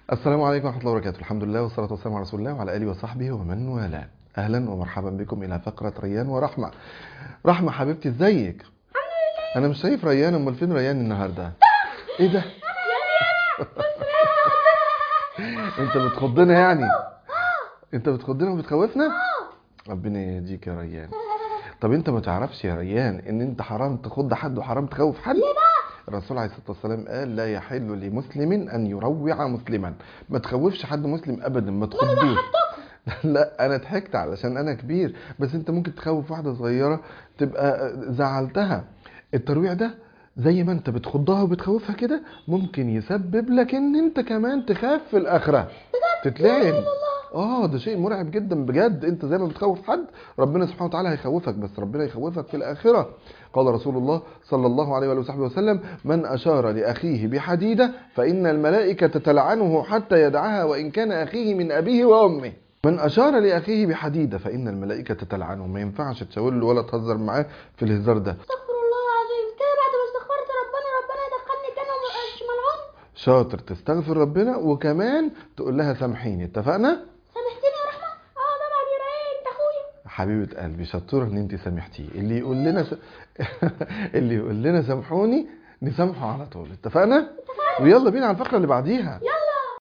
السلام عليكم ورحمة الله وبركاته الحمد لله والصلاة والسلام على رسول الله وعلى آله وصحبه ومن والاه أهلا ومرحبا بكم إلى فقرة ريان ورحمة رحمة حبيبتي ازيك أنا مش شايف ريان أمال فين ريان النهاردة إيه ده أنت بتخضنا يعني أنت بتخضنا وبتخوفنا ربنا يهديك يا ريان طب أنت ما تعرفش يا ريان إن أنت حرام تخض حد وحرام تخوف حد الرسول عليه الصلاه والسلام قال لا يحل لمسلم ان يروع مسلما ما تخوفش حد مسلم ابدا ما تخضوش لا انا ضحكت علشان انا كبير بس انت ممكن تخوف واحده صغيره تبقى زعلتها الترويع ده زي ما انت بتخضها وبتخوفها كده ممكن يسبب لك ان انت كمان تخاف في الاخره تتلعن اه ده شيء مرعب جدا بجد انت زي ما بتخوف حد ربنا سبحانه وتعالى هيخوفك بس ربنا يخوفك في الاخره قال رسول الله صلى الله عليه وآله وصحبه وسلم من اشار لاخيه بحديده فان الملائكه تلعنه حتى يدعها وان كان اخيه من ابيه وامه من اشار لاخيه بحديده فان الملائكه تلعنه ما ينفعش تشاور له ولا تهزر معاه في الهزار ده استغفر الله العظيم كده بعد ما استغفرت ربنا ربنا يدخلني الجنه وما ابقاش ملعون شاطر تستغفر ربنا وكمان تقول لها سامحيني اتفقنا سامحتني يا رحمه اه طبعا يا ريان انت اخويا حبيبه قلبي شطوره ان انت سامحتيه اللي يقول لنا س... اللي يقول لنا سامحوني نسامحه على طول اتفقنا ويلا بينا على الفقره اللي بعديها يلا